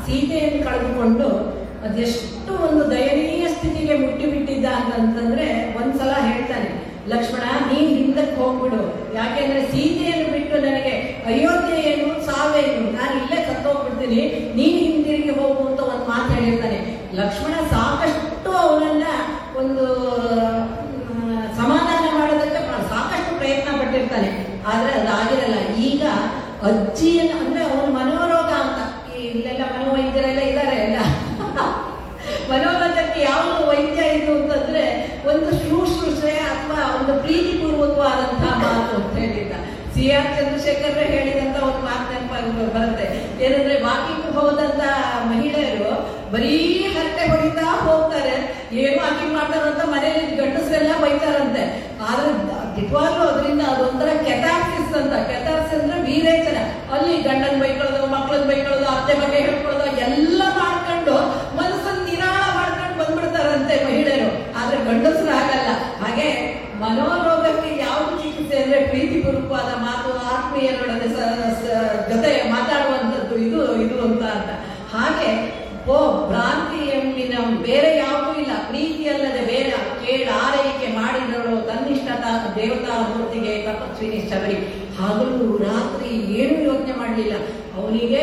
ಸೀತೆಯನ್ನು ಕಳೆದುಕೊಂಡು ಅದೆಷ್ಟು ಒಂದು ದಯನೀಯ ಸ್ಥಿತಿಗೆ ಮುಟ್ಟಿಬಿಟ್ಟಿದ್ದ ಅಂತಂತಂದ್ರೆ ಒಂದ್ಸಲ ಹೇಳ್ತಾನೆ ಲಕ್ಷ್ಮಣ ನೀನ್ ಹಿಂದಕ್ಕೆ ಹೋಗ್ಬಿಡು ಯಾಕೆಂದ್ರೆ ಸೀತೆಯನ್ನು ಬಿಟ್ಟು ನನಗೆ ಅಯೋಧ್ಯೆ ಏನು ಸಾವೇನು ನಾನು ಇಲ್ಲೇ ಸತ್ತೋಗ್ಬಿಡ್ತೀನಿ ನೀನ್ ಹಿಂದಿರುಗಿ ಹೋಗು ಅಂತ ಒಂದು ಮಾತು ಹೇಳಿರ್ತಾನೆ ಲಕ್ಷ್ಮಣ ಸಾಕಷ್ಟು ಅವನನ್ನ ಒಂದು ಮ್, ಸಮಾಧಾನ ಮಾಡೋದಕ್ಕೆ ಪ- ಸಾಕಷ್ಟು ಪ್ರಯತ್ನ ಪಟ್ಟಿರ್ತಾನೆ ಆದ್ರೆ ಅದಾಗಿರಲ್ಲ ಈಗ ಅಜ್ಜಿಯನ್ನು ಅಂದ್ರೆ ಅವನ ಮನೋರೋಗ ಅಂತ ಈ ಇಲ್ಲೆಲ್ಲ ಮನೋವೈದ್ಯರೆಲ್ಲ ಇದ್ದಾರೆ ಎಲ್ಲ ಮನೋರೋಗಕ್ಕೆ ಯಾವ ವೈದ್ಯ ಇದು ಅಂತಂದ್ರೆ ಒಂದು ಶುಶ್ರೂಷೆ ಅಥವಾ ಒಂದು ಪ್ರೀತಿಪೂರ್ವಕವಾದಂತಹ ಮಾತು ಅಂತ ಹೇಳಿದ್ದ ಸಿ ಆರ್ ಚಂದ್ರಶೇಖರ್ ಹೇಳಿದಂತ ಒಂದು ಮಾತು ನೆನಪಾಗಿ ಬರುತ್ತೆ ಏನಂದ್ರೆ ವಾಕಿಂಗ್ ಹೋದಂತ ಮಹಿಳೆಯರು ಬರೀ ಹರಟೆ ಹೊಡಿತಾ ಹೋಗ್ತಾರೆ ಏನು ವಾಕಿಂಗ್ ಮಾಡ್ತಾರೋ ಅಂತ ಮನೇಲಿ ಗಂಡಸರೆಲ್ಲ ಬೈತಾರಂತೆ ಆದ್ರೆ ನಿಜವಾಗ್ಲೂ ಅದರಿಂದ ಅದೊಂಥರ ಕೆಟಾಕ್ಸಿಸ್ ಅಂತ ಕೆಟಾಕ್ಸಿಸ್ ಅಂದ್ರೆ ವೀರೇಚನ ಅಲ್ಲಿ ಗಂಡನ ಬೈಕೊಳ್ಳೋದು ಮಕ್ಕಳನ್ನ ಬೈಕೊಳ್ಳೋದು ಅತ್ತೆ ಬಗ್ಗೆ ಹೇಳ್ಕೊಳ್ಳೋದು ಎಲ್ಲ ಮಾಡ್ಕೊಂಡು ಮನಸ್ಸನ್ನ ನಿರಾಳ ಮಾಡ್ಕೊಂಡು ಬಂದ್ಬಿಡ್ತಾರಂತೆ ಮಹಿಳೆಯರು ಆದ್ರೆ ಗಂಡಸರು ಆಗಲ್ಲ ಹಾಗೆ ಮನೋರೋಗಕ್ಕೆ ಯಾವುದು ಚಿಕಿತ್ಸೆ ಅಂದ್ರೆ ಪ್ರೀತಿಪೂರ್ವಕವಾದ ಮಾತು ಆತ್ಮೀಯರೊಡನೆ ಸ- ಸ- ಜೊತೆ ಮಾತಾಡುವಂಥದ್ದು ಇದು ಇದು ಅಂತ ಅಂತ ಹಾಗೆ ಓ ಭ್ರಾಂತಿ ಎಂಬಿನ ಬೇರೆ ಯಾವುದೂ ಇಲ್ಲ ಪ್ರೀತಿ ಅಲ್ಲದೆ ಬೇರೆ ಕೇಳ ಆರೈಕೆ ಮಾಡಿದಳು ತನ್ನಿಷ್ಠ ತಾ- ದೇವತಾ ಮೂರ್ತಿಗೆ ತಪಸ್ವಿನಿ ಶಬರಿ ಹಗಲು ರಾತ್ರಿ ಏನು ಯೋಚನೆ ಮಾಡಲಿಲ್ಲ ಅವನಿಗೆ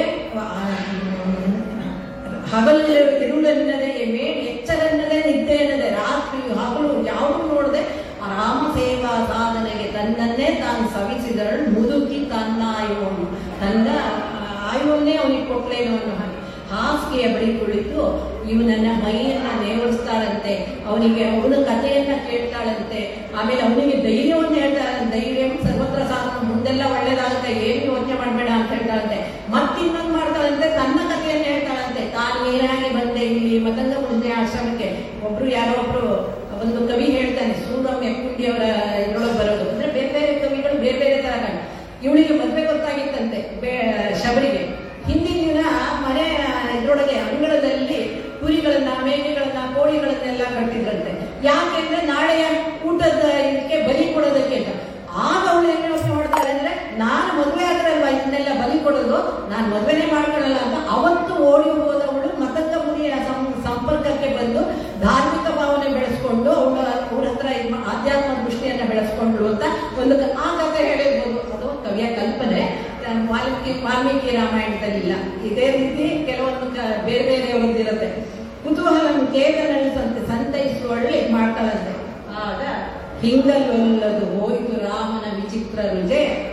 ಹಗಲು ತಿರುಳನ್ನದೇ ಮೇ ಎಚ್ಚರನ್ನದೇ ನಿದ್ದೆ ಅನ್ನದೆ ರಾತ್ರಿ ಹಗಲು ಯಾವುದು ನೋಡದೆ ರಾಮ ಸೇವಾ ಸಾಧನೆಗೆ ತನ್ನನ್ನೇ ತಾನು ಸವಿಸಿದಳು ಮುದುಕಿ ತನ್ನ ಆಯುವನ್ನು ತನ್ನ ಆಯುವನ್ನೇ ಅವನಿಗೆ ಕೊಟ್ಲೇನೋ ಅನ್ನೋ ಹಾಗೆ ಹಾಸಿಗೆಯ ಬಳಿ ಕುಳಿತು ಇವನನ್ನ ಮೈಯನ್ನ ನೇವರಿಸ್ತಾಳಂತೆ ಅವನಿಗೆ ಅವನ ಕಥೆಯನ್ನ ಕೇಳ್ತಾಳಂತೆ ಆಮೇಲೆ ಅವನಿಗೆ ಧೈರ್ಯವನ್ನು ಹೇಳ್ತಾಳಂತೆ ಧೈರ್ಯ ಸರ್ವತ್ರ ಸಾಧನ ಮುಂದೆಲ್ಲ ಒಳ್ಳೇದಾಗುತ್ತೆ ಏನು ಯೋಚನೆ ಮಾಡಬೇಡ ಅಂತ ಹೇಳ್ತಾಳಂತೆ ಮತ್ತಿನ್ನೊಂದು ಮಾಡ್ತಾಳಂತೆ ತನ್ನ ಕಥೆಯನ್ನ ಹೇಳ್ತಾಳಂತೆ ತಾನು ಏನಾಗಿ ಬಂದೆ ಇಲ್ಲಿ ಮತಂಗ ಮುಂದೆ ಆಶ್ರಮಕ್ಕೆ ಒಬ್ರು ಯಾರೋ ಒಬ್ರು ಒಂದು ಕವಿ ಹೇಳ್ತಾನೆ ಸೂರಮ್ ಎಕ್ಕುಂಡಿ ಅವರ ಇದ್ರೊಳಗೆ ಬರೋದು ಅಂದ್ರೆ ಬೇರೆ ಬೇರೆ ಕವಿಗಳು ಬೇರೆ ಬೇರೆ ತರ ಕಂಡು ಇವಳಿಗೆ ಮದ್ವೆ ಗೊತ್ತಾಗಿತ್ತಂತೆ ಬೇ- ಶಬರಿಗೆ ಹಿಂದಿನ ದಿನ ಮನೆ ಇದ್ರೊಳಗೆ ಅಂಗಳದಲ್ಲಿ ಕುರಿಗಳನ್ನ ಮೇಕೆಗಳನ್ನ ಕೋಳಿಗಳನ್ನೆಲ್ಲ ಕಟ್ಟಿದ್ರಂತೆ ಯಾಕೆಂದ್ರೆ ನಾಳೆಯ ಊಟದ ಇದಕ್ಕೆ ಬಲಿ ಕೊಡೋದಕ್ಕೆ ಅಂತ ಆಗ ಅವಳು ಏನ್ ಯೋಚನೆ ಮಾಡ್ತಾಳೆ ಅಂದ್ರೆ ನಾನು ಮದುವೆ ಆದ್ರಲ್ವಾ ಇದನ್ನೆಲ್ಲ ಬಲಿ ಕೊಡೋದು ನಾನು ಮದುವೆನೇ ಮಾಡ್ಕೊಳ್ಳಲ್ಲ ಅಂತ ಅವತ್ತು ಓಡಿ ಹೋದವಳು ಮತಂಗ ಮುನಿಯ ಸಂ- ಸಂಪರ್ಕಕ್ಕೆ ಬಂದು ಧಾರ್ಮಿಕ ಭಾವನೆ ಬೆಳೆಸ್ಕೊಂಡು ಅವಳ ಅವ್ರ ಹತ್ರ ಇದ್ ಮಾ- ಆಧ್ಯಾತ್ಮ ದೃಷ್ಟಿಯನ್ನ ಬೆಳೆಸ್ಕೊಂಡ್ಳು ಅಂತ ಒಂದು ಕ- ಆ ಕಥೆ ಹೇಳಿರ್ಬೋದು ಅದು ಕವಿಯ ಕಲ್ಪನೆ ಆ, ವಾಲ್ಮೀಕಿ ವಾಲ್ಮೀಕಿ ರಾಮಾಯಣದಲ್ಲಿಲ್ಲ ಇದೇ ರೀತಿ ಕೆಲವೊಂದು ಕ- ಬೇರೆ ಬೇರೆ ಇರುತ್ತೆ ಕುತೂಹಲ ಕೇತನಳಿಸಂತೆ ಸಂತೈಸುವಳ್ಳಿ ಮಾಡ್ತಾಳಂತೆ ಆಗ ಹಿಂಗಲ್ಲೊಲ್ಲದು ಹೋಯಿತು ರಾಮನ ವಿಚಿತ್ರ ರುಜೆ